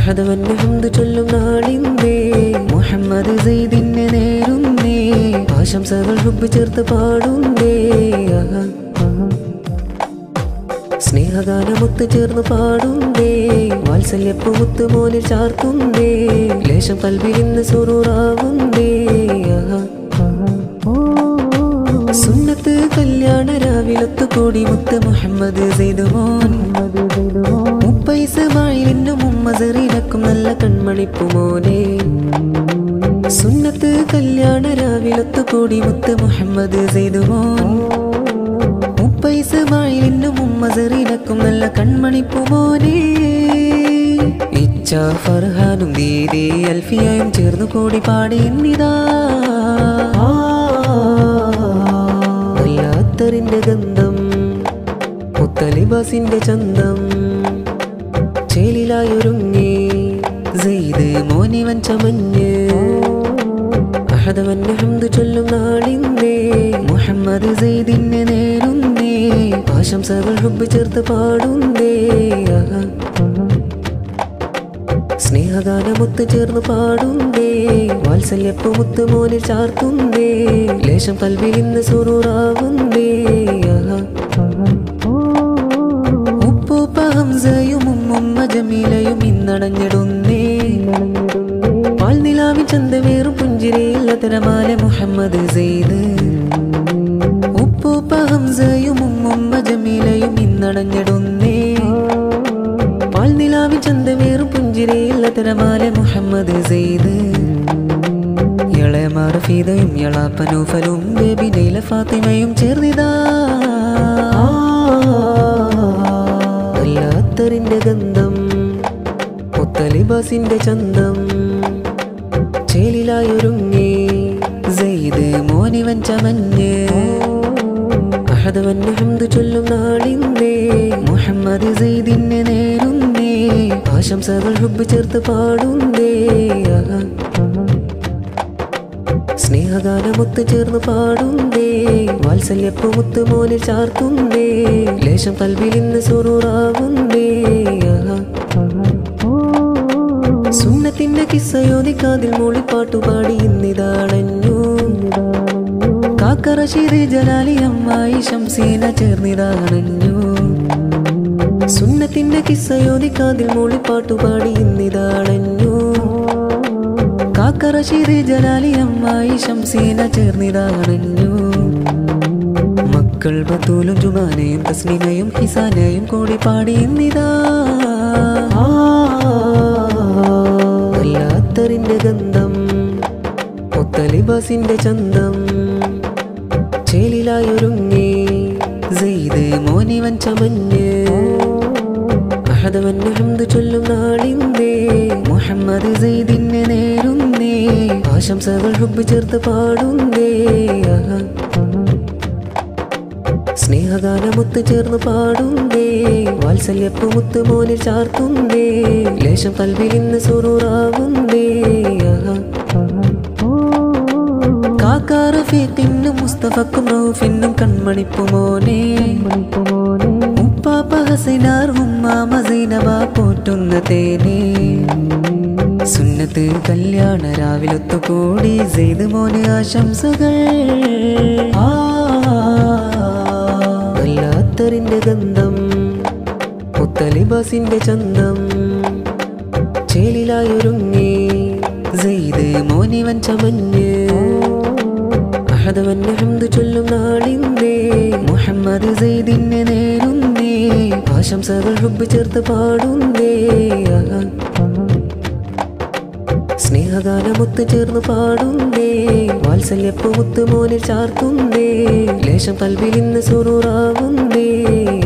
അഹദവന്റെ ഹംദ് ചൊല്ലും നാളിന്നേ മുഹമ്മദ് സെയ്ദിനെ നേരുന്നേ ആശംസകൾ ഹുബ് ചേർത്ത് പാടുന്നേ ആഹാ, ആഹാ. സ്നേഹഗാനമൊത്ത് ചേർന്ന് പാടുന്നേ വാത്സല്യപ്പുമുത്ത് മോനിൽ ചാർത്തുന്നേ ലേശം കൽവിൽ ഇന്ന് സുറൂറാവുന്നേ ആഹാ, ആഹാ. സുന്നത്ത് കല്യാണ രാവിലത്ത് കൂടി മുത്ത് മുഹമ്മദ് സെയ്ദ് മോൻ മുപ്പൈസമായിന്നും ഉമ്മ സെറീനക്കും നല്ല കൺമണിപ്പു മോനെ സുന്നത്ത് കല്യാണ രാവിലത്ത് കൂടി മുത്ത് മുഹമ്മദ് സെയ്ദ് മോൻ മുപ്പൈസമായിന്നും ഉമ്മ സെറീനക്കും നല്ല കൺമണിപ്പു മോനെ ഇച്ച ഫർഹാനും ദീദി അൽഫിയായും ചേർന്നു കൂടി പാടി എന്നിതാ അല്ലാത്തറിന്റെ ഗന്ധം മുത്തലിബാസിന്റെ ചന്തം ചേലിലായൊരുങ്ങി സെയ്ത് മോനിവൻ ചമഞ്ഞ് അഹദവന്റെ ഹംദ് ചൊല്ലും നാളിന്നേ മുഹമ്മദ് സെയ്ദിനെ നേരുന്നേ ആശംസകൾ ഹുബ് ചേർത്ത് പാടുന്നേ ആഹാ, ആഹാ. സ്നേഹഗാനമൊത്ത് ചേർന്ന് പാടുന്നേ വാത്സല്യപ്പുമുത്ത് മോനിൽ ചാർത്തുന്നേ ലേശം കൽവിൽ ഇന്ന് സുറൂറാവുന്നേ ആഹാ, ആഹാ. ഉപ്പൂപ്പ ഹംസയും ഉമ്മുമ്മ ജമീലയും ഇന്നടഞ്ഞിടുന്നേ പാൽനിലാവിൻ ചന്തവേറും പുഞ്ചിരിയിൽ അതരമാല മുഹമ്മദ് സെയ്ദ് ഉപ്പൂപ്പ ഹംസയും ഉമ്മുമ്മ ജമീലയും ഇന്നടഞ്ഞിടുന്നേ പാൽനിലാവിൻ ചന്തവേറും പുഞ്ചിരിയിൽ അതരമാല മുഹമ്മദ് സെയ്ദ് ഇളയമാർ ഫീതയും ഇളാപ്പനൂഫലും ബേബി നൈല ഫാത്തിമയും ചേർന്നിതാ അല്ലാത്തറിന്റെ ഗന്ധം മുത്തലിബാസിന്റെ ചന്തം ചേലിലായൊരുങ്ങി സെയ്ദ് മോനിവൻ ചമഞ്ഞ് അഹദവന്റെ ഹംദ് ചൊല്ലും നാളിന്നേ മുഹമ്മദ് സെയ്ദിനെ നേരുന്നേ ആശംസകൾ ഹുബ് ചേർത്ത് പാടുന്നേ ആഹാ, ആഹാ. സ്നേഹഗാനമൊത്ത് ചേർന്ന് പാടുന്നേ വാത്സല്യപ്പുമുത്ത് മോനിൽ ചാർത്തുന്നേ ലേശം കൽവിൽ ഇന്ന് സുറൂറാവുന്നേ ആഹാ, ആഹാ. സുന്നത്തിന്റെ കിസ്സയോദിക്കാതിൽ മൂളിപ്പാട്ടുപാടി ഇന്നിതാണഞ്ഞു കാക്കറശീത് ജലാലി അമ്മായി ശംസീന ചേർന്നിതാണഞ്ഞു സുന്നത്തിന്റെ കിസ്സയോദിക്കാതിൽ മൂളിപ്പാട്ടുപാടി ഇന്നിതാണഞ്ഞു കാക്കറശീത് ജലാലി അമ്മായി ശംസീന ചേർന്നിതാണഞ്ഞു മക്കൾ ബത്തൂലും ജുമാനയും തസ്ലിമയും ഹിസാനയും കൂടി പാടി ഇന്നിതാ അല്ലാത്തറിന്റെ ഗന്ധം മുത്തലിബാസിന്റെ ചന്തം ചേലിലായൊരുങ്ങി സെയ്ദ് മോനിവൻ ചമഞ്ഞ് അഹദവൻ ഹംദ് ചൊല്ലും നാളിന്നേ മുഹമ്മദ് സെയ്ദിനെ നേരുന്നേ ആശംസകൾ ഹുബ് ചേർത്ത് പാടുന്നേ ആഹാ, ആഹാ. സ്നേഹഗാനമൊത്ത് ചേർന്ന് പാടുന്നേ വാത്സല്യപ്പുമുത്ത് മോനിൽ ചാർത്തുന്നേ ലേശം കൽവിൽ ഇന്ന് സുറൂറാവുന്നേ ആഹാ, ആഹാ. കാക്കാറഫീഖിനും മുസ്തഫക്കും റൌഫിനും കൺമണിപ്പു മോനെ ഉപ്പാപ്പ ഹസനാർ ഉമ്മാമ സൈനബ പോറ്റുന്ന തേനെ സുന്നത്ത് കല്യാണ രാവിലൊത്തു കൂടി സെയ്ത് മോന് ആശംസകൾ ആ, വല്ലാത്തറിന്റെ ഗന്ധം മുത്തലിബാസിന്റെ ചന്തം ചേലിലായൊരുങ്ങി സെയ്ത് മോനിവൻ ചമഞ്ഞ് അഹദവന്റെ ഹംദ് ചൊല്ലും നാളിന്നേ മുഹമ്മദ് സെയ്ദിനെ നേരുന്നേ ആശംസകൾ ഹുബ് ചേർത്ത് പാടുന്നേ ആഹാ, ആഹാ. സ്നേഹഗാനമൊത്ത് ചേർന്ന് പാടുന്നേ വാത്സല്യപ്പുമുത്ത് മോനിൽ ചാർത്തുന്നേ ലേശം കൽവിൽ ഇന്ന് സുറൂറാവുന്നേ